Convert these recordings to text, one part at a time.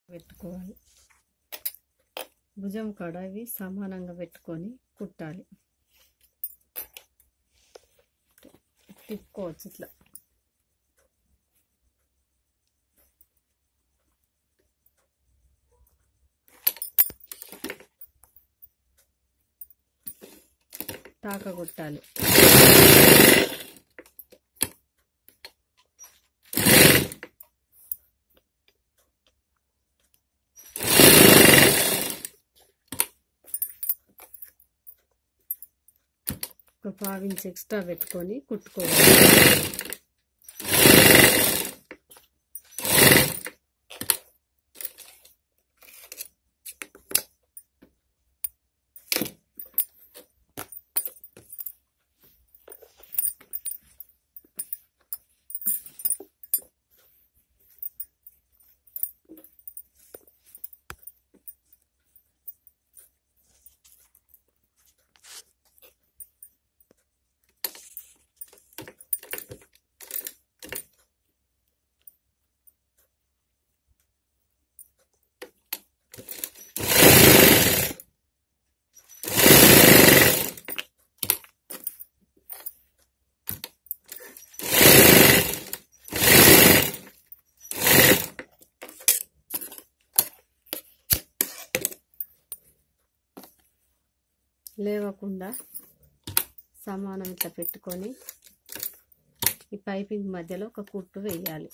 పెట్టుకోవాలి భుజం కాడ ఇవి సమానంగా పెట్టుకొని కుట్టాలి తిప్పుకోవచ్చు ఇట్లా టాక కొట్టాలి ఒక పావించి ఎక్స్ట్రా పెట్టుకొని కుట్టుకోవాలి లేవకుండా సమానం ఇట్లా పెట్టుకొని ఈ పైపింగ్ మధ్యలో ఒక కుట్టు వేయాలి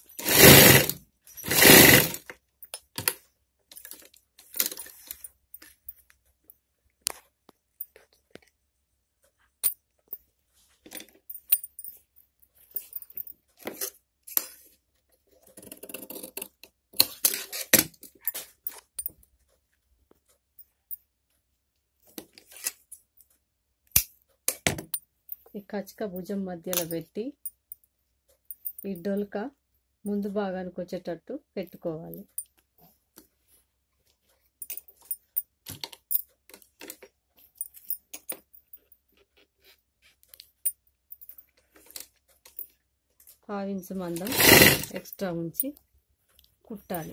ఈ కచ్చిక భుజం మధ్యలో పెట్టి ఈ డొల్క ముందు భాగానికి వచ్చేటట్టు పెట్టుకోవాలి పావించు మందం ఎక్స్ట్రా ఉంచి కుట్టాలి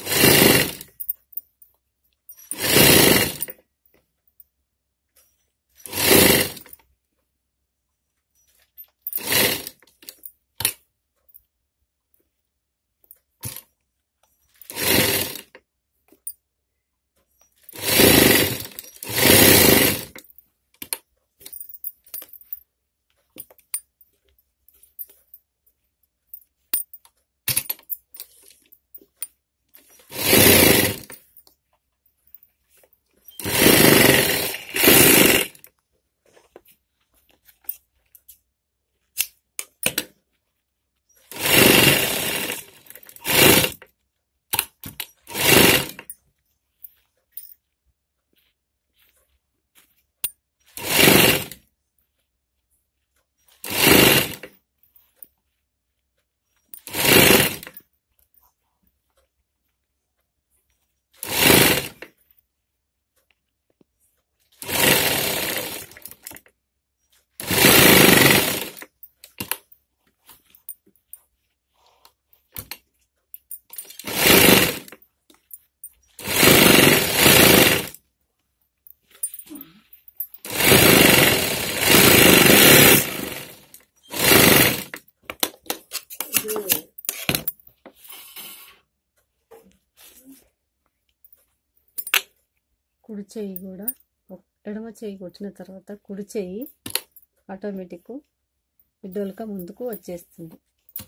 కుడి చెయ్యి కూడా ఒక- ఎడమ చెయ్యి కొట్టిన తర్వాత కుడి చెయ్యి ఆటోమేటిక్ డొలక ముందుకు వచ్చేస్తుంది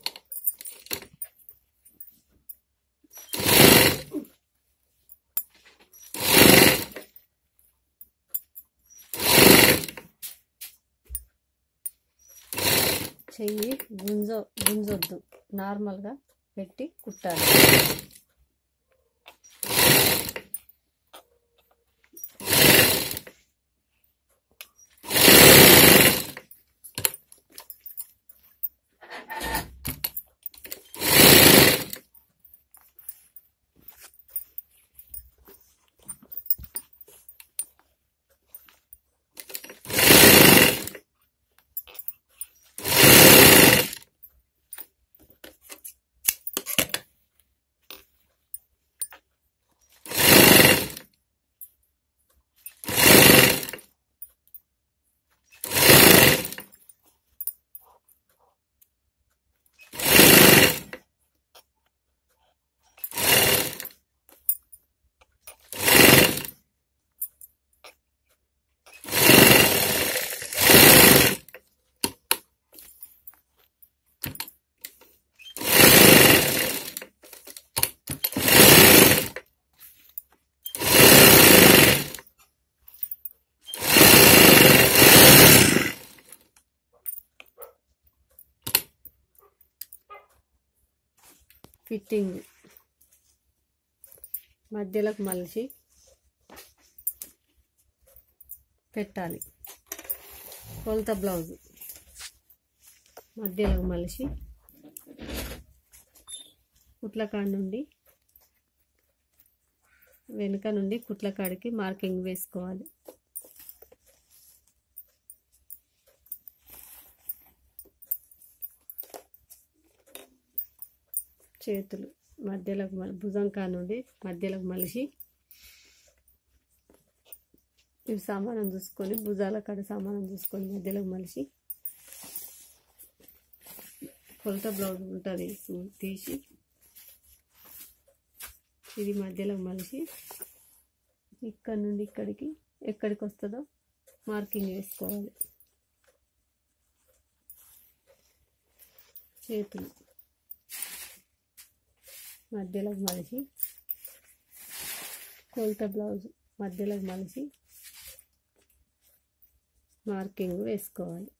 చెయ్యి గుంజ గుంజొద్దు నార్మల్గా పెట్టి కుట్టాలి ఫిట్టింగ్ మధ్యలోకి మలిచి పెట్టాలి కొలత బ్లౌజ్ మధ్యలోకి మలిచి కుట్ల కాడ నుండి వెనుక నుండి కుట్ల కాడికి మార్కింగ్ వేసుకోవాలి చేతులు మధ్యలోకి మలి భుజం కా నుండి మధ్యలోకి మలిచి ఇవి సామానం చూసుకొని భుజాల కాడ సామానం చూసుకొని మధ్యలోకి మలిచి కొలత బ్లౌజ్ ఉంటుంది తీసి ఇది మధ్యలోకి మలిచి ఇక్కడ నుండి ఇక్కడికి ఎక్కడికి వస్తుందో మార్కింగ్ వేసుకోవాలి చేతులు మధ్యలోకి మలిచి కొలత బ్లౌజ్ మధ్యలోకి మలిచి మార్కింగ్ వేసుకోవాలి